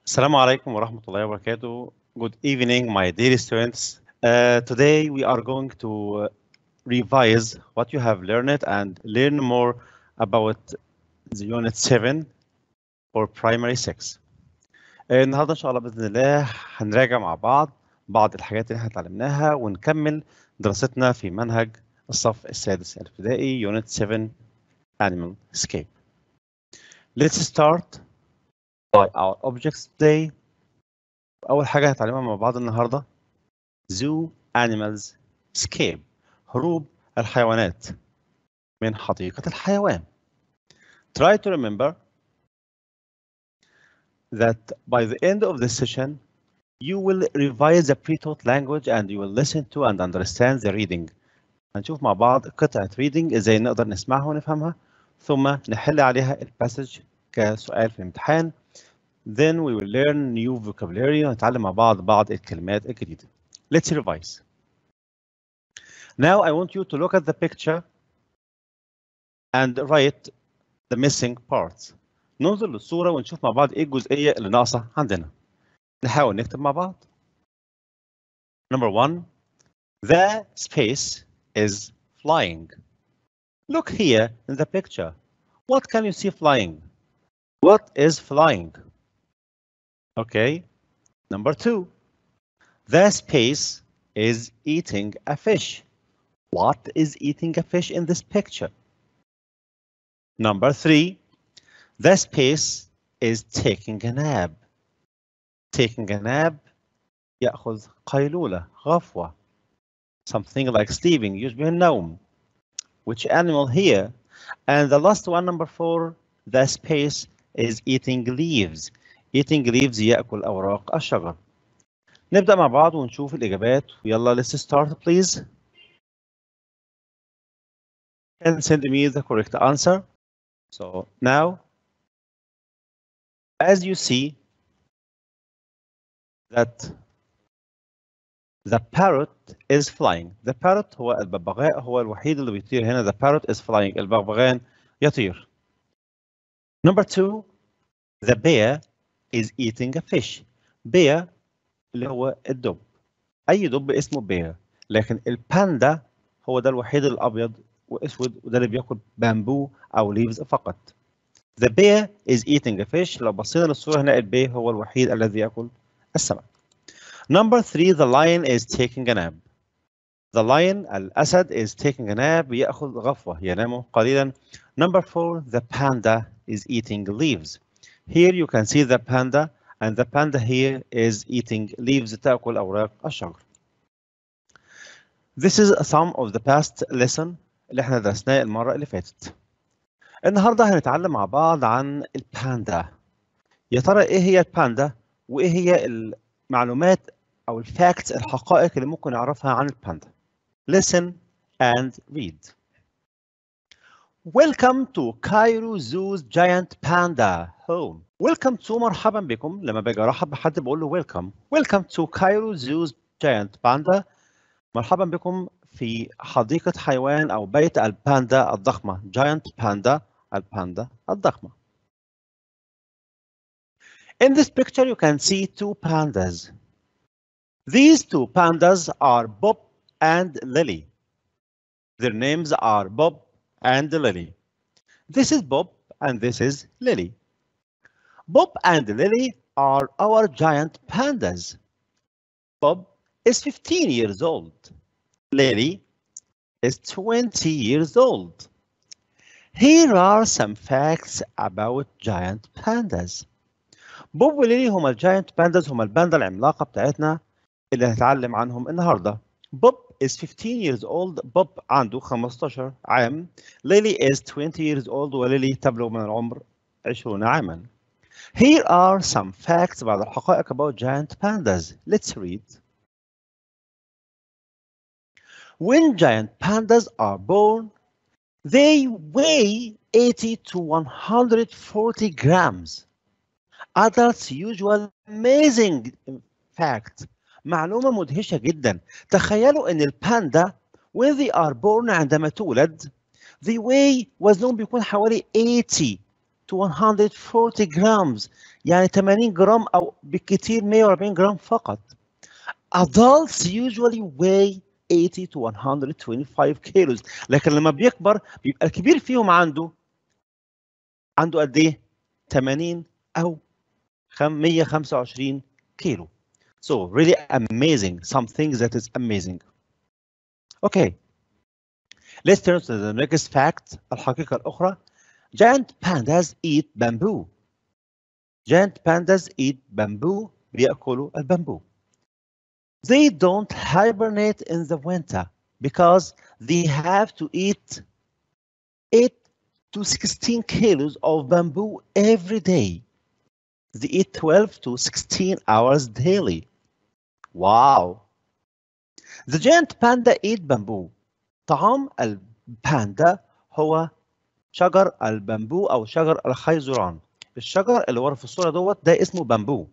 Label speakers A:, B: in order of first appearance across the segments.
A: Assalamu alaikum wa rahmatullahi wa barakatuh. Good evening, my dear students. Uh, today we are going to uh, revise what you have learned and learn more about the unit 7 for primary 6. آه، النهارده ان شاء الله باذن الله هنراجع مع بعض بعض الحاجات اللي احنا اتعلمناها ونكمل دراستنا في منهج الصف السادس الابتدائي unit 7 animal escape. Let's start by our objects today. أول حاجة هنتعلمها مع بعض النهاردة zoo animals escape هروب الحيوانات من حديقة الحيوان. Try to remember that by the end of the session you will revise the pre-taught language and you will listen to and understand the reading. هنشوف مع بعض قطعة reading ازاي نقدر نسمعها ونفهمها ثم نحل عليها الباسج كسؤال في الامتحان then we will learn new vocabulary ونتعلم مع بعض بعض الكلمات الجديدة. Let's revise. Now I want you to look at the picture and write the missing parts. ننظر للصورة ونشوف مع بعض ايه الجزئية اللي ناقصة عندنا. نحاول نكتب مع بعض. Number one, the space is flying. Look here in the picture. What can you see flying? What is flying? Okay. Number two, the space is eating a fish. What is eating a fish in this picture? Number three, the space is taking a nap. Taking a nap يأخذ قيلولة غفوة. Something like sleeping يشبه النوم. Which animal here? And the last one, number four, the space is eating leaves. Eating leaves يأكل أوراق الشجر. نبدأ مع بعض ونشوف الإجابات ويلا let's start please. And send me the correct answer. So now, as you see, that the parrot is flying. The parrot هو الببغاء هو الوحيد اللي بيطير هنا. The parrot is flying. البغبغان يطير. Number two, the bear is eating a fish. bear اللي هو الدب. أي دب اسمه bear. لكن الباندا هو ده الوحيد الأبيض وأسود وده اللي بياكل بامبو أو leaves فقط. The bear is eating a fish. لو بصينا للصورة هنا البي هو الوحيد الذي يأكل السمك. Number three, the lion is taking a nap. The lion, الأسد, is taking a nap. يأخذ غفوة ينام قليلا. Number four, the panda is eating leaves. Here you can see the panda and the panda here is eating leaves تأكل أوراق الشجر. This is some of the past lesson اللي احنا درسناه المرة اللي فاتت. النهاردة هنتعلم مع بعض عن الباندا. يا ترى ايه هي الباندا وايه هي المعلومات او الفاكتس الحقائق اللي ممكن نعرفها عن الباندا. Listen and read. Welcome to Cairo Zoo's giant panda home. Welcome to مرحبا بكم لما باجي ارحب بحد بقول له welcome. Welcome to Cairo Zoo's giant panda. مرحبا بكم في حديقة حيوان أو بيت الباندا الضخمة. Giant panda الباندا الضخمة. In this picture you can see two pandas. These two pandas are Bob and Lily. Their names are Bob and Lily. This is Bob and this is Lily. Bob and Lily are our giant pandas. Bob is 15 years old. Lily is 20 years old. Here are some facts about giant pandas. بوب وليلي هما الجاينت بانداز هما الباندا العملاقة بتاعتنا اللي هنتعلم عنهم النهارده. بوب is 15 years old. بوب عنده 15 عام. ليلي is 20 years old وليلي تبلغ من العمر 20 عاما. Here are some facts بعض الحقائق about giant pandas. Let's read. When giant pandas are born, they weigh 80 to 140 grams. Adults usually amazing fact معلومة مدهشة جدا تخيلوا ان الباندا when they are born عندما تولد they weigh وزنهم بيكون حوالي 80 to 140 grams يعني 80 جرام أو بالكثير 140 جرام فقط. Adults usually weigh 80 to 125 kilos لكن لما بيكبر بيبقى الكبير فيهم عنده عنده قد ايه 80 او 125 كيلو so really amazing something that is amazing okay let's turn to the next fact الحقيقة الأخرى giant pandas eat bamboo giant pandas eat bamboo بيأكلوا البامبو they don't hibernate in the winter because they have to eat 8 to 16 kilos of bamboo every day. They eat 12 to 16 hours daily. Wow. The giant panda eat bamboo. طعام الباندا هو شجر البامبو أو شجر الخيزران. الشجر اللي ورا في الصورة دوت ده اسمه بامبو.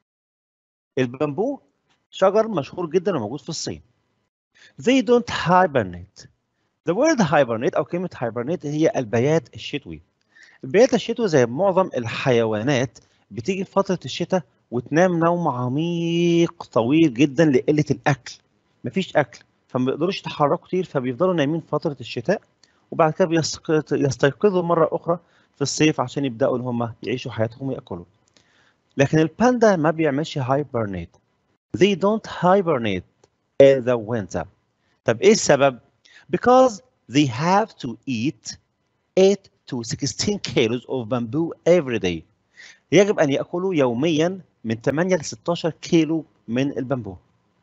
A: البامبو شجر مشهور جدا وموجود في الصين. They don't hibernate. The word hibernate أو كلمة hibernate هي البيات الشتوي. البيات الشتوي زي معظم الحيوانات بتيجي في فترة الشتاء وتنام نوم عميق طويل جدا لقلة الأكل. مفيش أكل فما بيقدروش يتحركوا كتير فبيفضلوا نايمين في فترة الشتاء وبعد كده يستيقظوا مرة أخرى في الصيف عشان يبدأوا إن هم يعيشوا حياتهم ويأكلوا. لكن الباندا ما بيعملش hibernate. They don't hibernate in the winter. طب ايه السبب؟ Because they have to eat 8 to 16 kilos of bamboo every day. يجب أن يأكلوا يوميا من 8 ل 16 كيلو من البامبو.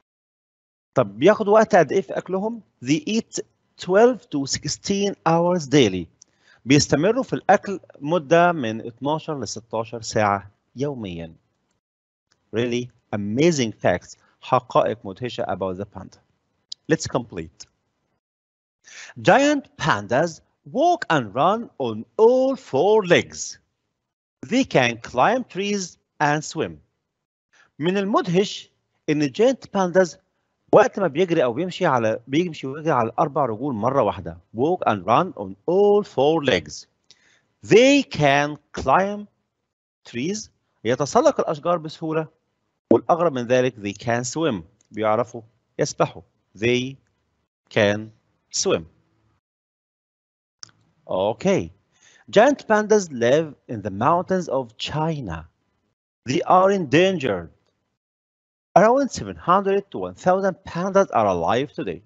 A: طب بياخدوا وقت قد إيه في أكلهم؟ They eat 12 to 16 hours daily. بيستمروا في الأكل مدة من 12 ل 16 ساعة يوميا. Really amazing facts حقائق مدهشة about the panda. Let's complete. Giant pandas walk and run on all four legs. They can climb trees and swim. من المدهش إن giant pandas وقت ما بيجري أو بيمشي على بيمشي ويجري على أربع رجول مرة واحدة. Walk and run on all four legs. They can climb trees يتسلق الأشجار بسهولة والأغرب من ذلك they can swim بيعرفوا يسبحوا they can swim. Okay. Giant pandas live in the mountains of China. They are endangered. Around 700 to 1,000 pandas are alive today.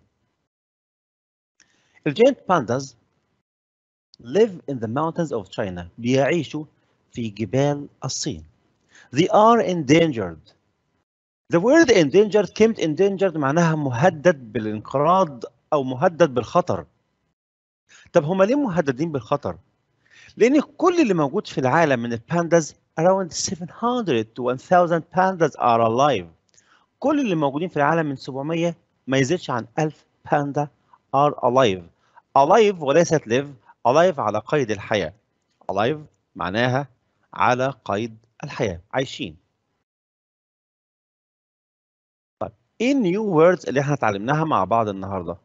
A: The giant pandas live in the mountains of China. بيعيشوا في جبال الصين. They are endangered. The word endangered كلمة endangered معناها مهدد بالانقراض أو مهدد بالخطر. طب هما ليه مهددين بالخطر؟ لأن كل اللي موجود في العالم من البانداز around 700 to 1000 pandas are alive. كل اللي موجودين في العالم من 700 ما يزيدش عن 1000 باندا are alive. alive وليست live. alive على قيد الحياة. alive معناها على قيد الحياة. عايشين. طيب ايه النيو ووردز اللي احنا اتعلمناها مع بعض النهارده؟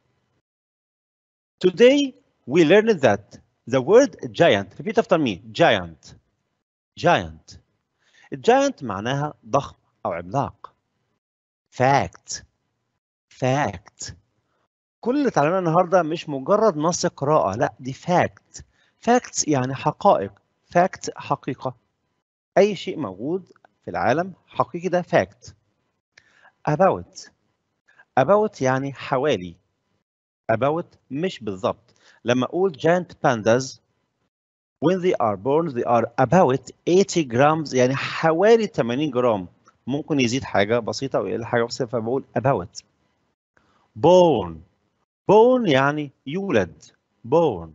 A: Today we learned that the word giant repeat after me giant giant giant معناها ضخم أو عملاق fact fact كل اللي اتعلمناه النهارده مش مجرد نص قراءة لا دي fact facts يعني حقائق fact حقيقة أي شيء موجود في العالم حقيقي ده fact about about يعني حوالي about مش بالضبط لما اقول giant pandas when they are born they are about 80 grams يعني حوالي 80 جرام ممكن يزيد حاجه بسيطه او يقل حاجه بسيطه فبقول about born born يعني يولد born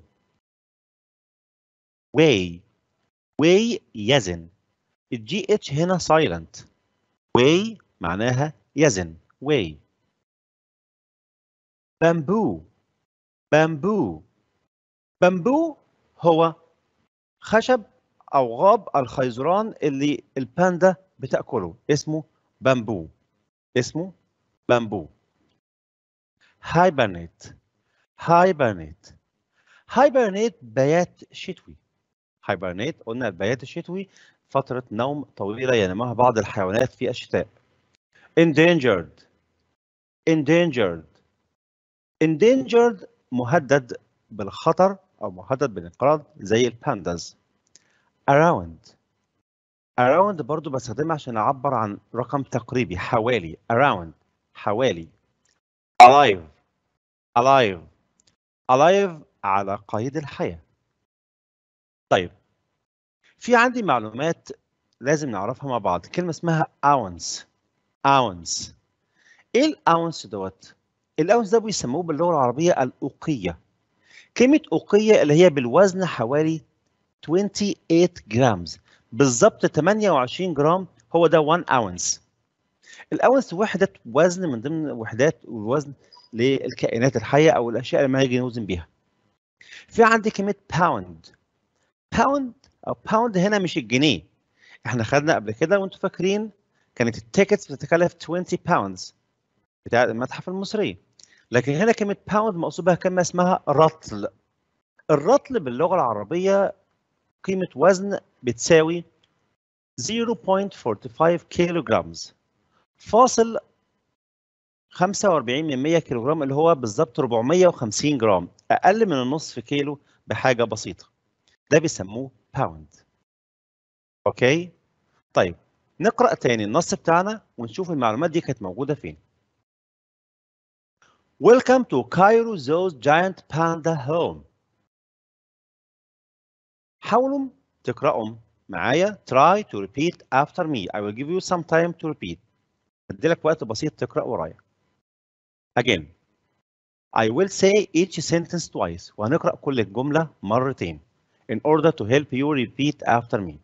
A: weigh weigh يزن الجي اتش هنا silent weigh معناها يزن weigh bamboo bamboo bamboo هو خشب او غاب الخيزران اللي الباندا بتاكله اسمه بامبو اسمه بامبو هايبرنيت هايبرنيت هايبرنيت بيات شتوي hibernate قلنا البيات الشتوي فترة نوم طويلة ينامها بعض الحيوانات في الشتاء endangered endangered endangered مهدد بالخطر أو مهدد بالانقراض زي البانداز around around برضو بستخدمها عشان أعبر عن رقم تقريبي حوالي around حوالي alive alive alive على قيد الحياة طيب في عندي معلومات لازم نعرفها مع بعض كلمة اسمها ounce ounce ايه الاونس دوت الاونس ده بيسموه باللغة العربية الأوقية كلمة أوقية اللي هي بالوزن حوالي 28 جرامز بالظبط 28 جرام هو ده 1 اونس الاونس وحدة وزن من ضمن وحدات الوزن للكائنات الحية أو الأشياء اللي ما يجي نوزن بيها في عندي كلمة باوند باوند أو باوند هنا مش الجنيه احنا خدنا قبل كده وانتم فاكرين كانت التيكتس بتتكلف 20 باوندز بتاع المتحف المصري لكن هنا كلمة باوند مقصود بها كلمة اسمها رطل الرطل باللغة العربية قيمة وزن بتساوي 0.45 كيلو جرامز فاصل 45 من 100 كيلو جرام اللي هو بالظبط 450 جرام اقل من النصف كيلو بحاجه بسيطه ده بيسموه باوند اوكي طيب نقرا تاني النص بتاعنا ونشوف المعلومات دي كانت موجوده فين Welcome to Cairo Zoo's giant panda home حاولوا تقرأوا معايا try to repeat after me I will give you some time to repeat ادي لك وقت بسيط تقرأ ورايا Again, I will say each sentence twice وهنقرأ كل الجملة مرتين in order to help you repeat after me.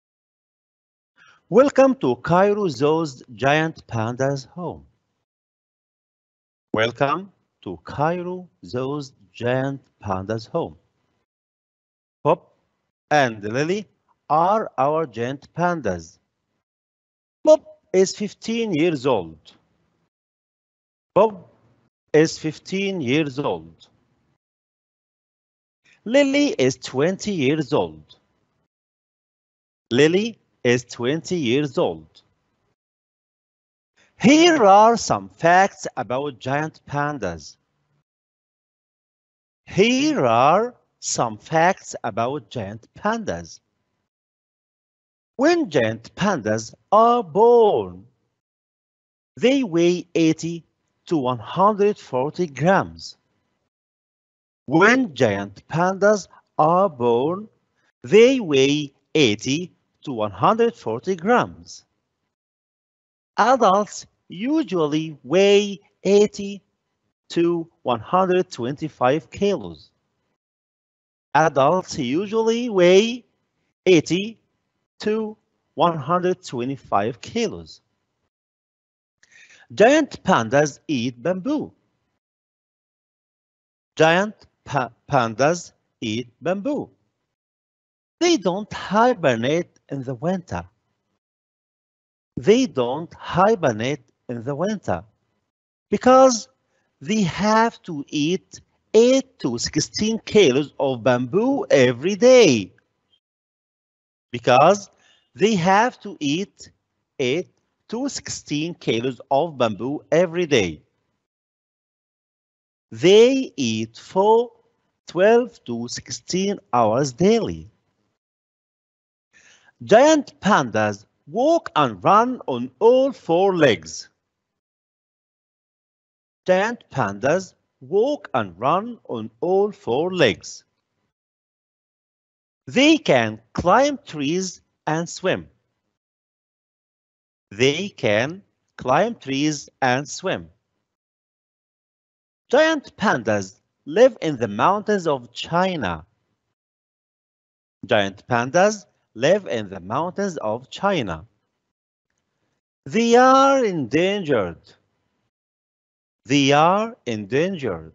A: Welcome to Cairo Zoo's giant panda's home. Welcome to Cairo Zoo's giant panda's home. Pop and Lily are our giant pandas. Bob is 15 years old. Bob is 15 years old. Lily is 20 years old. Lily is 20 years old. Here are some facts about giant pandas. Here are some facts about giant pandas. When giant pandas are born, they weigh 80 to 140 grams. When giant pandas are born, they weigh 80 to 140 grams. Adults usually weigh 80 to 125 kilos. Adults usually weigh 80 to 125 kilos. Giant pandas eat bamboo. Giant pa pandas eat bamboo. They don't hibernate in the winter. They don't hibernate in the winter because they have to eat 8 to 16 kilos of bamboo every day. Because they have to eat 8 to 16 kilos of bamboo every day. They eat for 12 to 16 hours daily. Giant pandas walk and run on all four legs. Giant pandas walk and run on all four legs. They can climb trees and swim. They can climb trees and swim. Giant pandas live in the mountains of China. Giant pandas live in the mountains of China. They are endangered. They are endangered.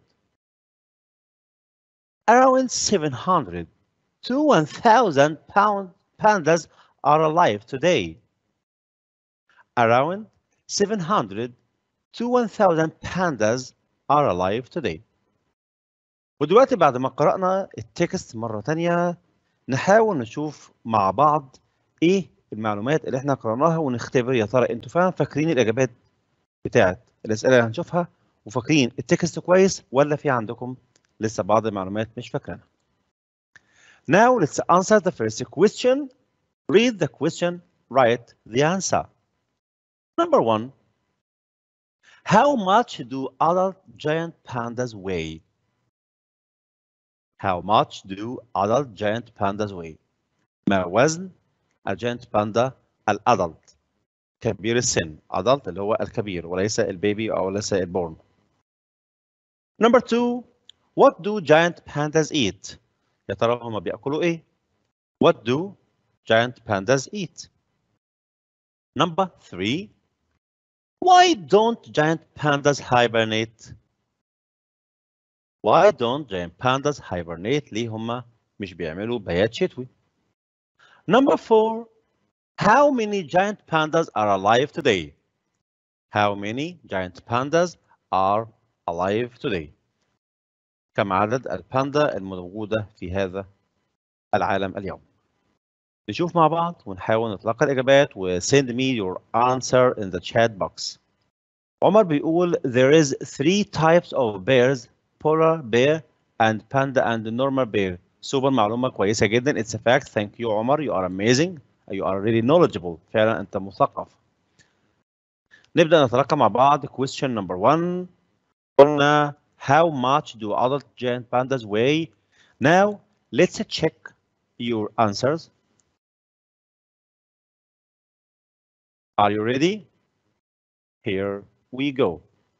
A: Around 700 to 1,000 pound pandas are alive today. Around 700 to 1,000 pandas are alive today. ودلوقتي بعد ما قرأنا التكست مرة تانية نحاول نشوف مع بعض ايه المعلومات اللي احنا قرأناها ونختبر يا ترى انتوا فعلا فاكرين الاجابات بتاعت الاسئله اللي هنشوفها وفاكرين التكست كويس ولا في عندكم لسه بعض المعلومات مش فاكرينها. Now let's answer the first question. Read the question, write the answer. Number one. How much do adult giant pandas weigh? How much do adult giant pandas weigh? ما وزن الجاينت باندا الادلت كبير السن adult اللي هو الكبير وليس البيبي او ليس البورن. Number two, what do giant pandas eat? يا ترى هما بياكلوا ايه؟ What do giant pandas eat? Number three, why don't giant pandas hibernate? Why don't giant pandas hibernate? ليه هما مش بيعملوا بيات شتوي؟ Number four, how many giant pandas are alive today? How many giant pandas are alive today? كم عدد الباندا الموجودة في هذا العالم اليوم؟ نشوف مع بعض ونحاول نتلقى الإجابات و send me your answer in the chat box. عمر بيقول there is three types of bears polar bear and panda and normal bear. سوبر معلومة كويسة جدا. It's a fact. Thank you عمر. You are amazing. You are really knowledgeable. فعلا أنت مثقف. نبدأ نتلقى مع بعض question number one. قلنا how much do adult giant pandas weigh? Now let's check your answers. Are you ready? Here we go.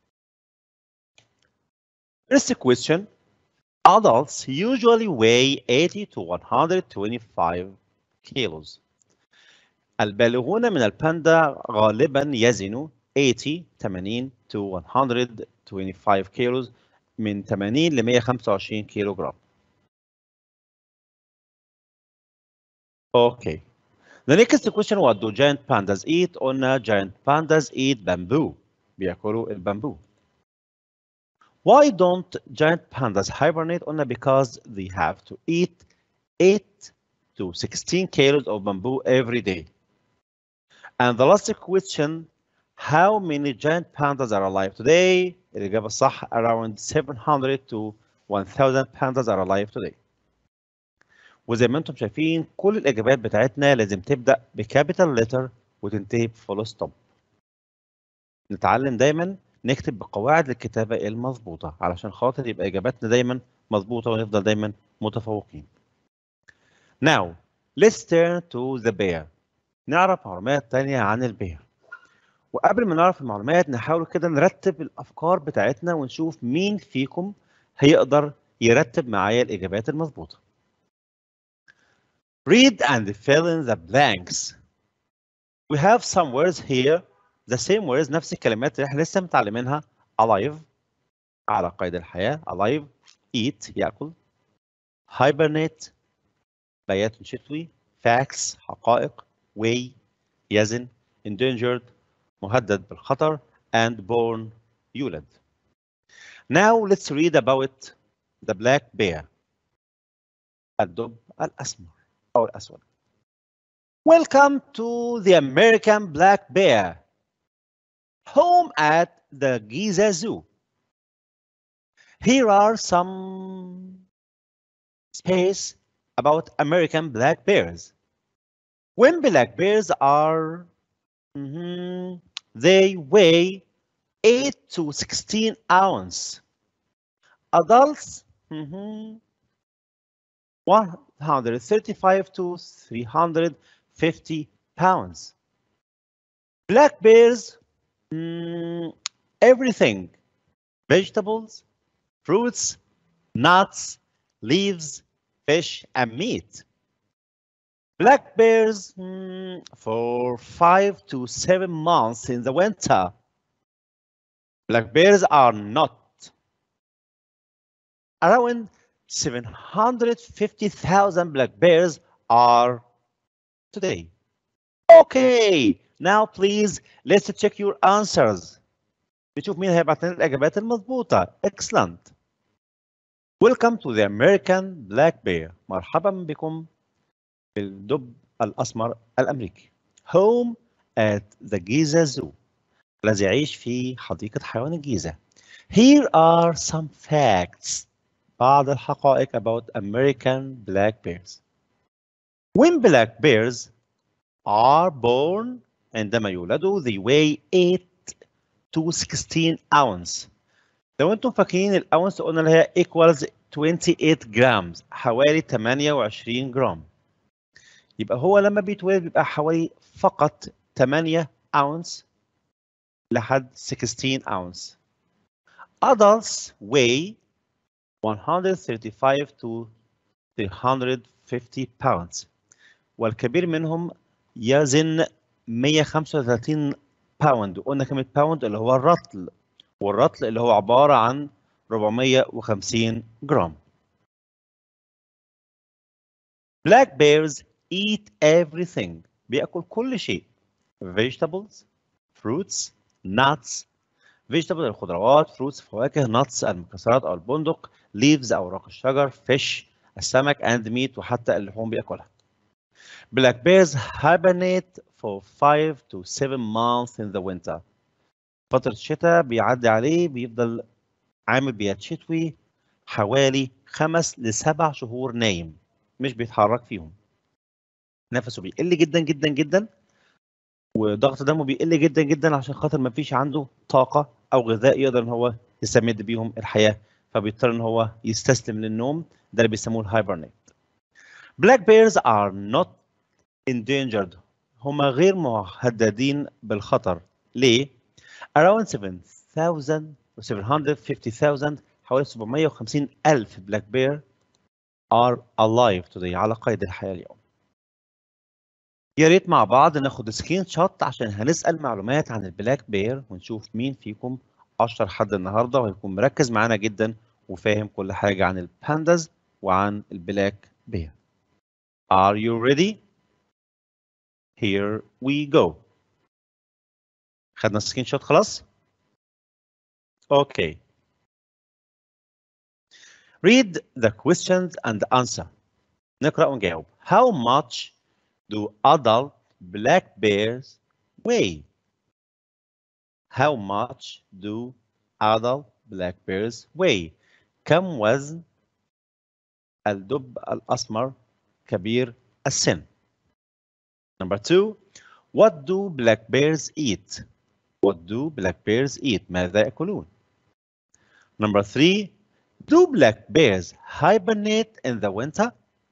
A: First question. Adults usually weigh 80 to 125 kilos. البالغون من الباندا غالبا يزنوا 80 80 to 125 kilos من 80 ل 125 كيلو جرام. Okay. The next question what do giant pandas eat? قلنا giant pandas eat bamboo. بياكلوا البامبو. Why don't giant pandas hibernate? قلنا because they have to eat 8 to 16 kilos of bamboo every day. And the last question, how many giant pandas are alive today? الإجابة الصح around 700 to 1000 pandas are alive today. وزي ما انتم شايفين كل الإجابات بتاعتنا لازم تبدأ بكابيتال لتر وتنتهي بفول ستوب. نتعلم دايما نكتب بقواعد الكتابة المظبوطة علشان خاطر يبقى إجاباتنا دايما مظبوطة ونفضل دايما متفوقين. Now, let's turn to the bear. نعرف معلومات تانية عن البير. وقبل ما نعرف المعلومات نحاول كده نرتب الأفكار بتاعتنا ونشوف مين فيكم هيقدر يرتب معايا الإجابات المظبوطة. Read and fill in the blanks. We have some words here the same words نفس الكلمات اللي احنا لسه متعلمينها alive على قيد الحياة alive eat يأكل hibernate بيات شتوي facts حقائق weigh يزن endangered مهدد بالخطر and born يولد now let's read about the black bear الدب الأسمر أو الأسود Welcome to the American black bear home at the Giza Zoo. Here are some space about American black bears. When black bears are, mhm, they weigh 8 to 16 ounce. Adults, mhm, 135 to 350 pounds. Black bears Mm, everything vegetables, fruits, nuts, leaves, fish, and meat. Black bears mm, for five to seven months in the winter. Black bears are not. Around 750,000 black bears are today. Okay, now please let's check your answers. نشوف مين هيبعت لنا الإجابات المظبوطة. Excellent. Welcome to the American Black Bear. مرحبا بكم الدب الأسمر الأمريكي home at the Giza Zoo الذي يعيش في حديقة حيوان الجيزة Here are some facts بعض الحقائق about American black bears When black bears are born عندما يولدوا they weigh 8 to 16 ounce لو انتم فاكرين الاونس قلنا اللي هي equals 28 جرام حوالي 28 جرام يبقى هو لما بيتولد بيبقى حوالي فقط 8 ounce لحد 16 ounce adults weigh 135 to 350 pounds والكبير منهم يزن 135 باوند قلنا كلمة باوند اللي هو الرطل والرطل اللي هو عبارة عن 450 جرام Black bears eat everything بياكل كل شيء vegetables fruits nuts vegetables الخضروات fruits فواكه nuts المكسرات او البندق leaves اوراق الشجر fish السمك and meat وحتى اللحوم بياكلها Black bears hibernate for 5 to 7 months in the winter. فترة الشتاء بيعدي عليه بيفضل عامل بيات شتوي حوالي خمس لسبع شهور نايم مش بيتحرك فيهم. نفسه بيقل جدا جدا جدا وضغط دمه بيقل جدا جدا عشان خاطر ما فيش عنده طاقة أو غذاء يقدر إن هو يستمد بيهم الحياة فبيضطر إن هو يستسلم للنوم ده اللي بيسموه الهايبرنيت. Black bears are not endangered هم غير مهددين بالخطر ليه؟ around 7000 و 750,000 حوالي 750 ألف بلاك بير are alive today على قيد الحياة اليوم يا ريت مع بعض ناخد سكرين شوت عشان هنسأل معلومات عن البلاك بير ونشوف مين فيكم أشطر حد النهاردة وهيكون مركز معانا جدا وفاهم كل حاجة عن البانداز وعن البلاك بير Are you ready? Here we go. خدنا السكرين شوت خلاص؟ Okay. Read the questions and answer. نقرأ ونجاوب. How much do adult black bears weigh? How much do adult black bears weigh? كم وزن الدب الأسمر كبير السن؟ Number two, what do black bears eat? What do black bears eat? ماذا يأكلون? Number three, do black bears hibernate in the winter?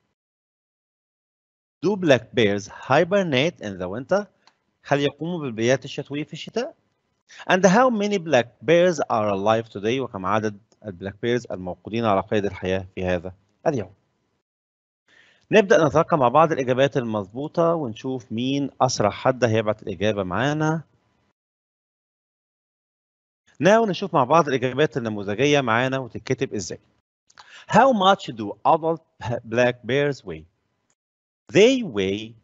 A: Do black bears hibernate in the winter? هل يقوموا بالبيات الشتوية في الشتاء؟ And how many black bears are alive today? وكم عدد البلاك بيرز الموجودين على قيد الحياة في هذا اليوم؟ نبدأ نتلقى مع بعض الإجابات المظبوطة ونشوف مين أسرع حد هيبعت الإجابة معانا. ناو نشوف مع بعض الإجابات النموذجية معانا وتتكتب إزاي. How much do adult black bears weigh? They weigh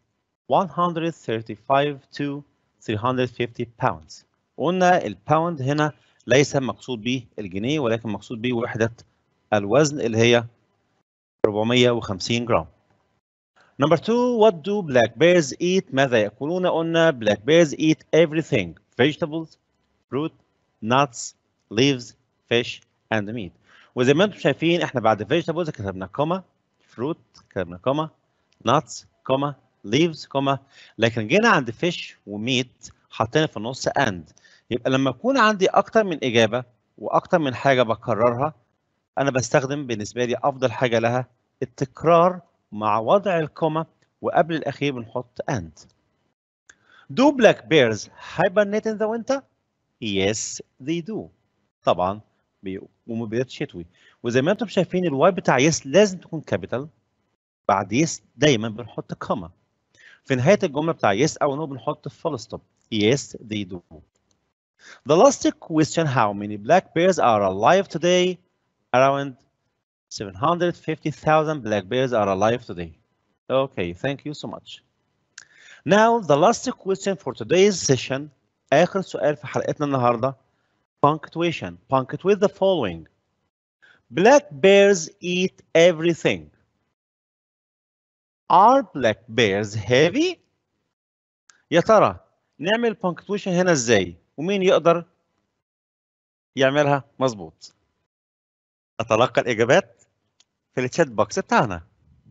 A: 135 to 350 pounds. قلنا الباوند هنا ليس مقصود به الجنيه ولكن مقصود به وحدة الوزن اللي هي 450 جرام. Number two, what do black bears eat? ماذا يأكلون؟ قلنا black bears eat everything. Vegetables, fruit, nuts, leaves, fish, and meat. وزي ما انتم شايفين احنا بعد vegetables كتبنا كوما fruit كتبنا كوما nuts كوما leaves كوما لكن جينا عند fish وميت حطينا في النص and يبقى لما يكون عندي اكتر من اجابه واكتر من حاجه بكررها انا بستخدم بالنسبه لي افضل حاجه لها التكرار مع وضع الكوما وقبل الأخير بنحط and. Do black bears hibernate in the winter? Yes, they do. طبعا بيقوموا بيات شتوي وزي ما انتم شايفين الواي بتاع يس لازم تكون كابيتال بعد يس دايما بنحط كوما في نهاية الجملة بتاع يس أو نو بنحط فول ستوب Yes, they do. The last question how many black bears are alive today? Around 750,000 black bears are alive today. Okay, thank you so much. Now, the last question for today's session, آخر سؤال في حلقتنا النهاردة, punctuation. Punctuate the following. Black bears eat everything. are black bears heavy يا ترى نعمل punctuation هنا ازاي ومين يقدر يعملها مظبوط اتلقى الاجابات في الشات بوكس بتاعنا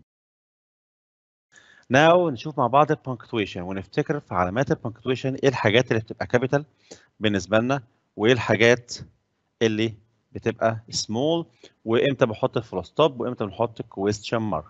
A: ناو نشوف مع بعض البنكتويشن ونفتكر في علامات البنكتويشن ايه الحاجات اللي بتبقى كابيتال بالنسبه لنا وايه الحاجات اللي بتبقى سمول وامتى بحط الفول ستوب وامتى بنحط كويستشن مارك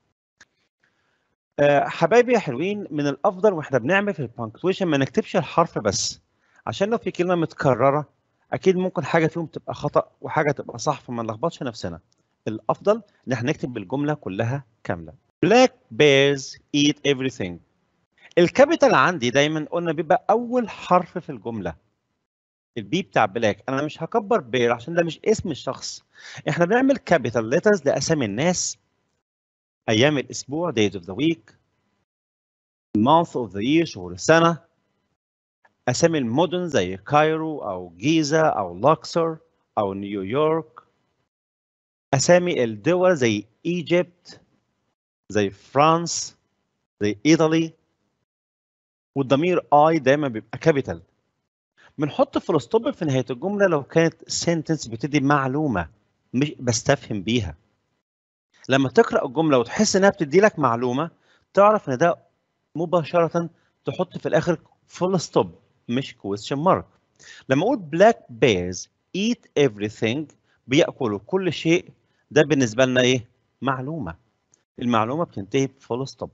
A: حبايبي يا حلوين من الافضل واحنا بنعمل في البنكتويشن ما نكتبش الحرف بس عشان لو في كلمه متكرره اكيد ممكن حاجه فيهم تبقى خطا وحاجه تبقى صح فما نلخبطش نفسنا الافضل ان احنا نكتب الجمله كلها كامله black bears eat everything الكابيتال عندي دايما قلنا بيبقى اول حرف في الجمله البي بتاع بلاك انا مش هكبر بير عشان ده مش اسم الشخص احنا بنعمل كابيتال ليترز لاسامي الناس ايام الاسبوع days of the week month of the year شهور السنه اسامي المدن زي كايرو او جيزه او لوكسور او نيويورك اسامي الدول زي ايجيبت زي فرانس زي ايطالي والضمير اي دايما بيبقى كابيتال بنحط فول ستوب في نهايه الجمله لو كانت سنتنس بتدي معلومه مش بستفهم بيها لما تقرا الجمله وتحس انها بتدي لك معلومه تعرف ان ده مباشره تحط في الاخر فول ستوب مش كويستشن مارك لما اقول بلاك بيرز eat everything بياكلوا كل شيء ده بالنسبه لنا ايه معلومه المعلومه بتنتهي بفول ستوب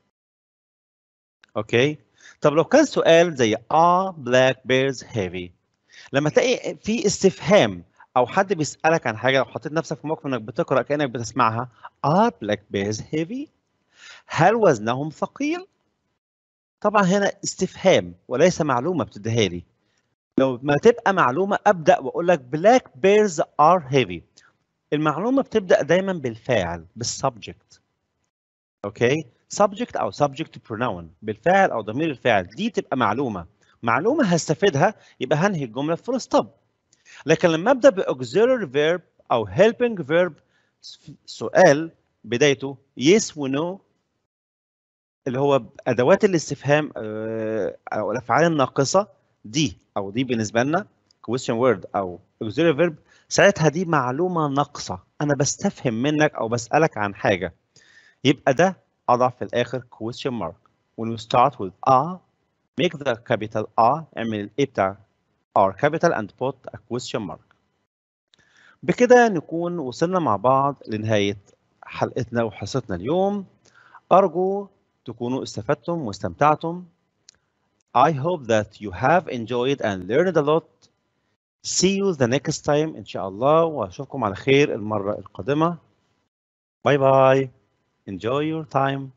A: اوكي طب لو كان سؤال زي اه بلاك بيرز هيفي لما تلاقي في استفهام او حد بيسالك عن حاجه لو حطيت نفسك في موقف انك بتقرا كانك بتسمعها اه بلاك بيرز هيفي هل وزنهم ثقيل طبعا هنا استفهام وليس معلومه بتديها لي لو ما تبقى معلومه ابدا واقول لك بلاك بيرز ار هيفي المعلومه بتبدا دايما بالفاعل بالسبجكت اوكي subject او subject pronoun بالفعل او ضمير الفاعل دي تبقى معلومه معلومه هستفيدها يبقى هنهي الجمله فول ستوب لكن لما ابدا باوكسيلري فيرب او helping verb سؤال بدايته yes و no اللي هو ادوات الاستفهام او الافعال الناقصه دي او دي بالنسبه لنا question word او auxiliary verb ساعتها دي معلومه ناقصه انا بستفهم منك او بسالك عن حاجه يبقى ده اضع في الاخر question mark when we start with a make the capital a اعمل ال a بتاع r capital and put a question mark بكده نكون وصلنا مع بعض لنهاية حلقتنا وحصتنا اليوم أرجو تكونوا استفدتم واستمتعتم I hope that you have enjoyed and learned a lot see you the next time إن شاء الله وأشوفكم على خير المرة القادمة باي باي enjoy your time